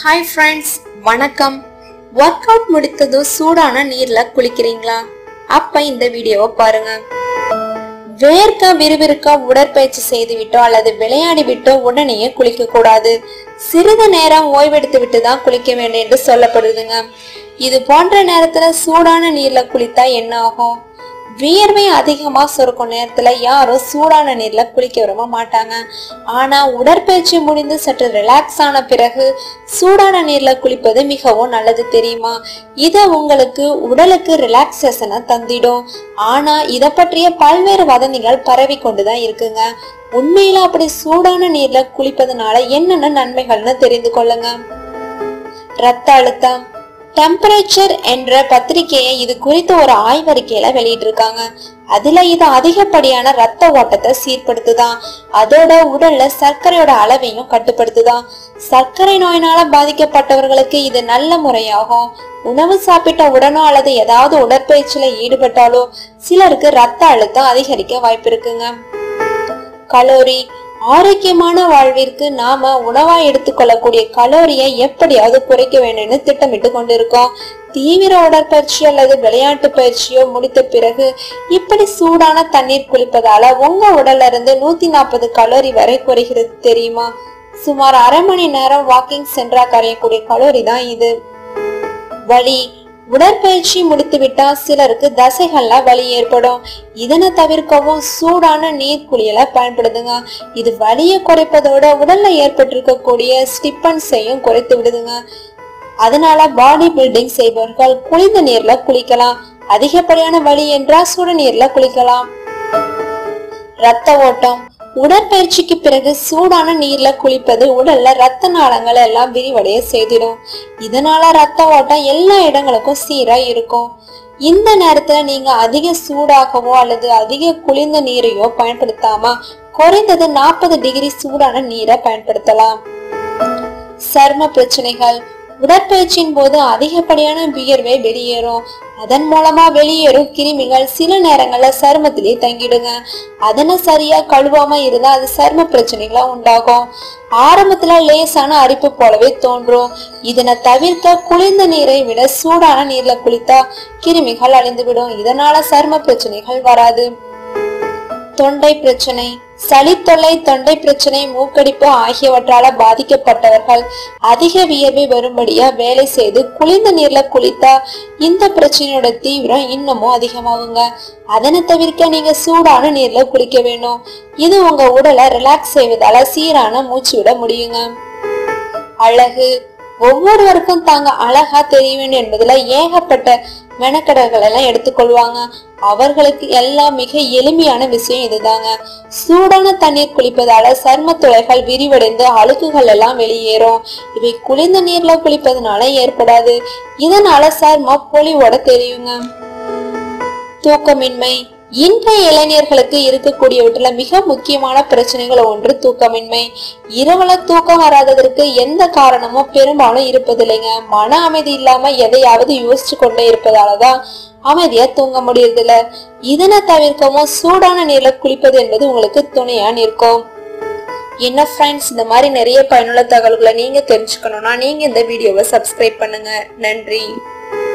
hi friends வணக்கம் work out முடித்ததும் சூடான நீர்ல குளிக்கிறீங்களா அப்ப இந்த வீடியோவை பாருங்க வேர்க்க விறுவிறுக்க உடற்பயிற்சி செய்து விட்டோ அல்லது விளையாடி விட்டோ உடனேயே குளிக்க கூடாது சிறிது நேரம் ஓய்வெடுத்து விட்டு தான் குளிக்க வேண்டும் என்று சொல்லப்படுதுங்க இது போன்ற நேரத்துல சூடான நீர்ல குளித்தா என்ன ஆகும் வியர்வை அதிகமா சுரக்கும் நேரத்துல யாரும் சூடான நீர்ல குளிக்க விரும்ப மாட்டாங்க ஆனா உடற்பயிற்சி முடிந்து சற்று ரிலாக்ஸ் ஆன பிறகு சூடான நீர்ல குளிப்பது மிகவும் நல்லது தெரியுமா இது உங்களுக்கு உடலுக்கு ரிலாக்ஸேஷனை தந்திடும் ஆனா இத பற்றிய பல்வேறு வதந்திகள் பரவி கொண்டுதான் இருக்குங்க உண்மையில அப்படி சூடான நீர்ல குளிப்பதனால என்னென்ன நன்மைகள்னு தெரிந்து கொள்ளுங்க ரத்த அழுத்தம் டெம்பரேச்சர் என்ற பத்திரிகையை இது குறித்து ஒரு ஆய்வறிக்கையில வெளியிட்டிருக்காங்க அதுல இது அதிகப்படியான ரத்த ஓட்டத்தை சீர்படுத்துதான் அதோட உடல்ல சர்க்கரையோட அளவையும் கட்டுப்படுத்துதான் சர்க்கரை நோயினால பாதிக்கப்பட்டவர்களுக்கு இது நல்ல முறையாகும் உணவு சாப்பிட்ட உடனோ அல்லது ஏதாவது உடற்பயிற்சியில ஈடுபட்டாலோ சிலருக்கு ரத்த அழுத்தம் அதிகரிக்க வாய்ப்பு இருக்குங்க கலோரி ஆரோக்கியமான வாழ்விற்கு நாம உணவா எடுத்துக்கொள்ளக்கூடிய கலோரியை எப்படியாவது குறைக்க வேண்டும்னு திட்டமிட்டு கொண்டிருக்கோம் தீவிர உடற்பயிற்சி அல்லது விளையாட்டு பயிற்சியோ முடித்த பிறகு இப்படி சூடான தண்ணீர் குளிப்பதால உங்க உடல்ல இருந்து நூத்தி நாற்பது கலோரி வரை குறைகிறது தெரியுமா சுமார் அரை மணி நேரம் வாக்கிங் சென்றா கரையக்கூடிய கலோரி தான் இது வலி உடற்பயிற்சி முடித்து விட்டா சிலருக்கு தசைகள்ல வலி ஏற்படும் இதனை தவிர்க்கவும் சூடான நீர் குளியலை பயன்படுதுங்க இது வலியை குறைப்பதோட உடல்ல ஏற்பட்டிருக்கக்கூடிய ஸ்டிப்பன்ஸையும் குறைத்து விடுதுங்க அதனால பாடி பில்டிங் செய்பவர்கள் குளிர்ந்த நீர்ல குளிக்கலாம் அதிகப்படியான வலி என்றால் சுடு நீர்ல குளிக்கலாம் ரத்த ஓட்டம் உடற்பயிற்சிக்கு பிறகு சூடான நீர்ல குளிப்பது உடல்ல ரத்த நாளங்கள் எல்லாம் விரிவடைய செய்திடும் இதனால ரத்த ஓட்டம் எல்லா இடங்களுக்கும் சீரா இருக்கும் இந்த நேரத்துல நீங்க அதிக சூடாகவோ அல்லது அதிக குளிர்ந்த நீரையோ பயன்படுத்தாம குறைந்தது நாற்பது டிகிரி சூடான நீரை பயன்படுத்தலாம் சர்ம பிரச்சனைகள் உடற்பயிற்சியின் போது அதிகப்படியான வியர்வை வெளியேறும் அதன் மூலமா வெளியேறும் கிருமிகள் சில நேரங்கள்ல சருமத்திலே தங்கிடுங்க அதனை சரியா கழுவாம இருந்தா அது சரும பிரச்சனைகளா உண்டாகும் ஆரம்பத்துல லேசான அரிப்பு போலவே தோன்றும் இதனை தவிர்க்க குளிர்ந்த நீரை விட சூடான நீர்ல குளித்தா கிருமிகள் அழிந்துவிடும் இதனால சரும பிரச்சனைகள் வராது தொண்டை பிரச்சனை சளி தொல்லை தொண்டை பிரச்சனை மூக்கடிப்பு ஆகியவற்றால பாதிக்கப்பட்டவர்கள் அதிக வியர்வை வரும்படியா வேலை செய்து குளிர்ந்த நீர்ல குளித்தா இந்த பிரச்சனையோட தீவிரம் இன்னமும் அதிகமாகுங்க அதனை தவிர்க்க நீங்க சூடான நீர்ல குளிக்க வேணும் இது உங்க உடலை ரிலாக்ஸ் செய்வதால சீரான மூச்சு விட முடியுங்க அழகு ஒவ்வொருவருக்கும் தாங்க அழகா தெரிய வேண்டும் என்பதுல ஏகப்பட்ட மெனக்கடல்கள் எல்லாம் எடுத்துக்கொள்வாங்க அவர்களுக்கு எல்லாம் மிக எளிமையான விஷயம் இதுதாங்க சூடான தண்ணீர் குளிப்பதால சர்ம துளைகள் விரிவடைந்து அழுக்குகள் எல்லாம் வெளியேறும் இவை குளிர்ந்த நீர்ல குளிப்பதனால ஏற்படாது இதனால சர்மம் பொலிவோட தெரியுங்க தூக்கமின்மை இன்றைய இளைஞர்களுக்கு இருக்கக்கூடியவற்றில மிக முக்கியமான பிரச்சனைகள் ஒன்று தூக்கமின்மை இரவுல தூக்கம் வராததற்கு எந்த காரணமும் பெரும்பாலும் இருப்பதில்லைங்க மன அமைதி இல்லாம எதையாவது யோசிச்சு கொண்டே இருப்பதாலதான் அமைதியா தூங்க முடியறதில்ல இதனை தவிர்க்கவும் சூடான நீர்ல குளிப்பது என்பது உங்களுக்கு துணையா நிற்கும் என்ன ஃப்ரெண்ட்ஸ் இந்த மாதிரி நிறைய பயனுள்ள தகவல்களை நீங்க தெரிஞ்சுக்கணும்னா நீங்க இந்த வீடியோவை சப்ஸ்கிரைப் பண்ணுங்க நன்றி